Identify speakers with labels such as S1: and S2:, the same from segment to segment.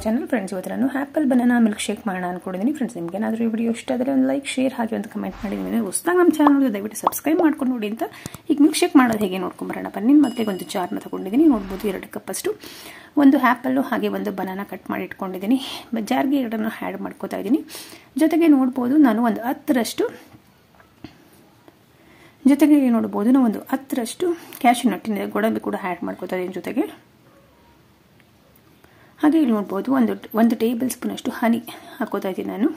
S1: channel friends ಇವತ್ತು ನಾನು apple banana milk shake ಮಾಡೋಣ ಅನ್ಕೊಂಡಿದ್ದೀನಿ ಫ್ರೆಂಡ್ಸ್ ನಿಮ್ಗೆ ಏನಾದರೂ ಈ ವಿಡಿಯೋ ಇಷ್ಟ ಆದರೆ ಒಂದು ಲೈಕ್ ಶೇರ್ ಹಾಗೆ ಅಂತ ಕಮೆಂಟ್ ಮಾಡಿದ್ದೀನಿ ಹೊಸದಾಗಿ ನಮ್ಮ ಚಾನಲ್ ದಯವಿಟ್ಟು ಸಬ್ಸ್ಕ್ರೈಬ್ ಮಾಡ್ಕೊಂಡು ನೋಡಿ ಅಂತ ಈಗ ಮಿಲ್ಕ್ ಶೇಕ್ ಮಾಡೋದು ಹೇಗೆ ನೋಡ್ಕೊಂಬರೋಣ ಬನ್ನಿ ಮೊದಲಿಗೆ ಒಂದು ಜಾರ್ನ ತೊಗೊಂಡಿದ್ದೀನಿ ನೋಡ್ಬೋದು ಎರಡು ಕಪ್ಪಷ್ಟು ಒಂದು ಆ್ಯಪಲ್ಲು ಹಾಗೆ ಒಂದು ಬನಾನ ಕಟ್ ಮಾಡಿ ಇಟ್ಕೊಂಡಿದ್ದೀನಿ ಜಾರ್ಗೆ ಎರಡನ್ನು ಆ್ಯಡ್ ಮಾಡ್ಕೋತಾ ಇದ್ದೀನಿ ಜೊತೆಗೆ ನೋಡ್ಬೋದು ನಾನು ಒಂದು ಹತ್ತರಷ್ಟು ಜೊತೆಗೆ ನೋಡ್ಬೋದು ನಾವು ಒಂದು ಹತ್ತರಷ್ಟು ಕ್ಯಾಶು ನಟ್ಟಿನ ಗೋಡಂಬಿ ಕೂಡ ಆ್ಯಡ್ ಮಾಡ್ಕೋತಾ ಇದ್ದೀನಿ ಜೊತೆಗೆ ಹಾಗೆ ಇಲ್ಲಿ ನೋಡ್ಬೋದು ಒಂದು ಒಂದು ಟೇಬಲ್ ಸ್ಪೂನಷ್ಟು ಹನಿ ಹಾಕೋತಾ ಇದ್ದೀನಿ ನಾನು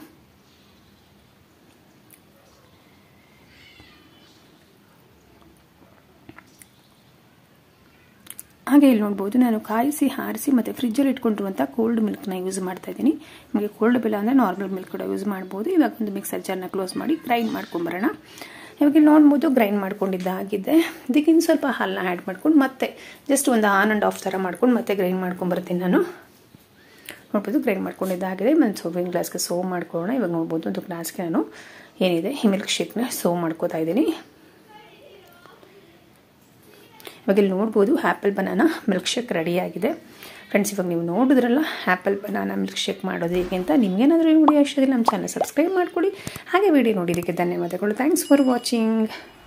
S1: ಹಾಗೆ ಇಲ್ಲಿ ನೋಡ್ಬೋದು ನಾನು ಕಾಯಿಸಿ ಹಾರಿಸಿ ಮತ್ತು ಫ್ರಿಜ್ಜಲ್ಲಿ ಇಟ್ಕೊಂಡಿರುವಂಥ ಕೋಲ್ಡ್ ಮಿಲ್ಕ್ನ ಯೂಸ್ ಮಾಡ್ತಾ ಇದ್ದೀನಿ ನಿಮಗೆ ಕೋಲ್ಡ್ ಬೆಲ್ಲ ಅಂದರೆ ನಾರ್ಮಲ್ ಮಿಲ್ಕ್ ಕೂಡ ಯೂಸ್ ಮಾಡ್ಬೋದು ಇವಾಗ ಒಂದು ಮಿಕ್ಸರ್ ಜಾರ್ನ ಕ್ಲೋಸ್ ಮಾಡಿ ಗ್ರೈಂಡ್ ಮಾಡ್ಕೊಂಬರೋಣ ಇವಾಗ ಇಲ್ಲಿ ನೋಡ್ಬೋದು ಗ್ರೈಂಡ್ ಮಾಡ್ಕೊಂಡಿದ್ದಾಗಿದೆ ಇದಕ್ಕೆ ಇನ್ನು ಸ್ವಲ್ಪ ಹಾಲನ್ನ ಆ್ಯಡ್ ಮಾಡ್ಕೊಂಡು ಮತ್ತೆ ಜಸ್ಟ್ ಒಂದು ಆನ್ ಆ್ಯಂಡ್ ಆಫ್ ಥರ ಮಾಡ್ಕೊಂಡು ಮತ್ತೆ ಗ್ರೈಂಡ್ ಮಾಡ್ಕೊಂಬರ್ತೀನಿ ನಾನು ನೋಡ್ಬೋದು ಗ್ರೈಂಡ್ ಮಾಡ್ಕೊಂಡಿದ್ದಾಗಿದೆ ಒಂದು ಸೋವಿಂಗ್ ಗ್ಲಾಸ್ಗೆ ಸೋವ್ ಮಾಡ್ಕೊಳ್ಳೋಣ ಇವಾಗ ನೋಡ್ಬೋದು ಒಂದು ಗ್ಲಾಸ್ಗೆ ನಾನು ಏನಿದೆ ಈ ಮಿಲ್ಕ್ ಶೇಕ್ನ ಸೋವ್ ಮಾಡ್ಕೋತಾ ಇದ್ದೀನಿ ಇವಾಗ ಇಲ್ಲಿ ನೋಡ್ಬೋದು ಆ್ಯಪಲ್ ಬನಾನಾ ಮಿಲ್ಕ್ ಶೇಕ್ ರೆಡಿಯಾಗಿದೆ ಫ್ರೆಂಡ್ಸ್ ಇವಾಗ ನೀವು ನೋಡಿದ್ರಲ್ಲ ಆ್ಯಪಲ್ ಬನಾನಾ ಮಿಲ್ಕ್ ಶೇಕ್ ಮಾಡೋದು ಹೇಗೆ ಅಂತ ನಿಮಗೇನಾದರೂ ಈ ವಿಡಿಯೋ ಇಷ್ಟದಿಲ್ಲ ನಮ್ಮ ಚಾನಲ್ ಸಬ್ಸ್ಕ್ರೈಬ್ ಮಾಡಿಕೊಡಿ ಹಾಗೆ ವಿಡಿಯೋ ನೋಡಿದ್ದಕ್ಕೆ ಧನ್ಯವಾದಗಳು ಥ್ಯಾಂಕ್ಸ್ ಫಾರ್ ವಾಚಿಂಗ್